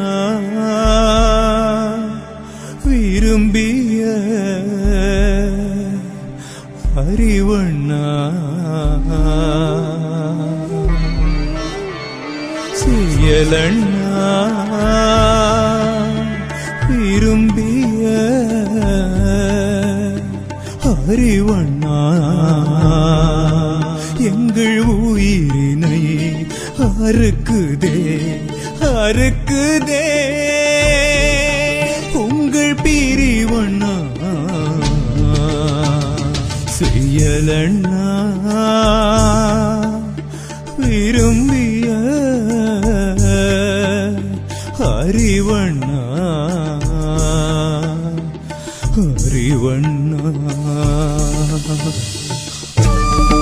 விரும்பிய அறிவண்ணா செயலண்ணா விரும்பிய அறிவண்ணா எங்கள் உயிரினை அறுக்குதே அறுக்குதே உங்கள் பிரிவண்ணா செய்யலண்ணா விரும்பிய அறிவண்ணா அறிவண்ணா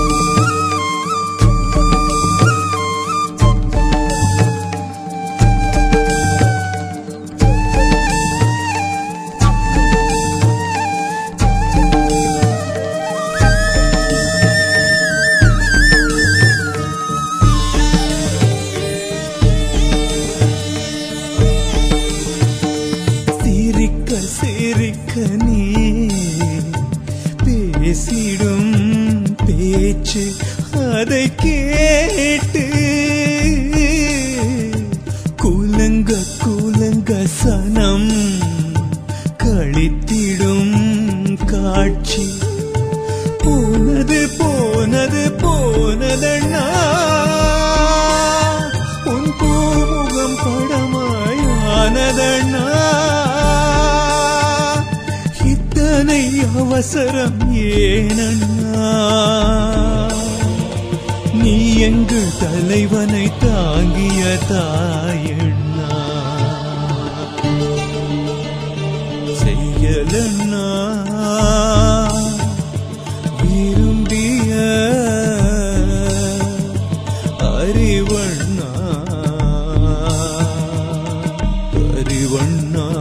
சிரிக்க சிரிக்க நீ பேசிடும் பேச்சு அதை கேட்டு குலங்க குலங்க சனம் கழித்திடும் காட்சி போனது போனது போனதண்ணா உன் பூமுகம் படமாயானதண்ணா இத்தனை அவசரம் ஏனண்ணா நீ எங்கள் தலைவனை தாங்கிய தாயண்ணா செய்யலண்ணா விரும்பிய அறிவண்ணா அறிவண்ணா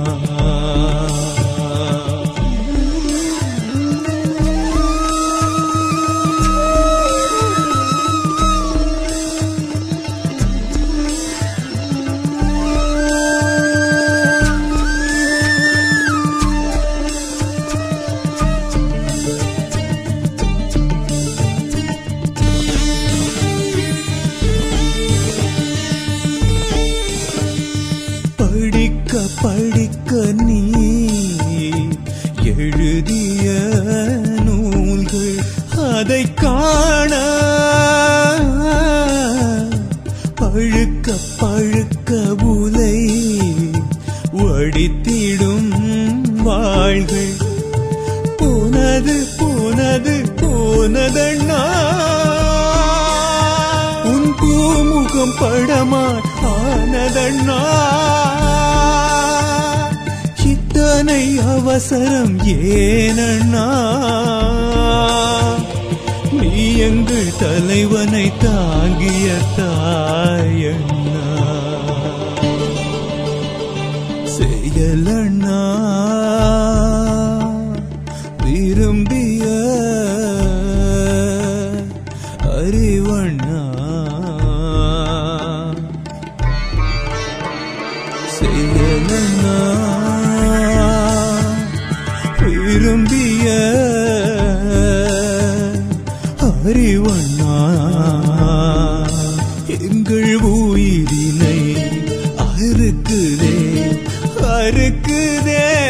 படிக்க படிக்க நீ எழுதிய நூல்கள் அதை காண பழுக்க பழுக்க உலை வடித்திடும் வாழ்கள் போனது போனது போனதண்ணா உன் பூமுகம் படமாய் ஆனதண்ணா இத்தனை அவசரம் ஏனண்ணா நீ எங்கள் தலைவனை தாங்கிய தாயண்ணா செயலண்ணா விரும்பிய அறிவண்ணா செயலண்ணா விரும்பிய அறிவண்ணா எங்கள் உயிரினை அறுக்குதே அறுக்குதே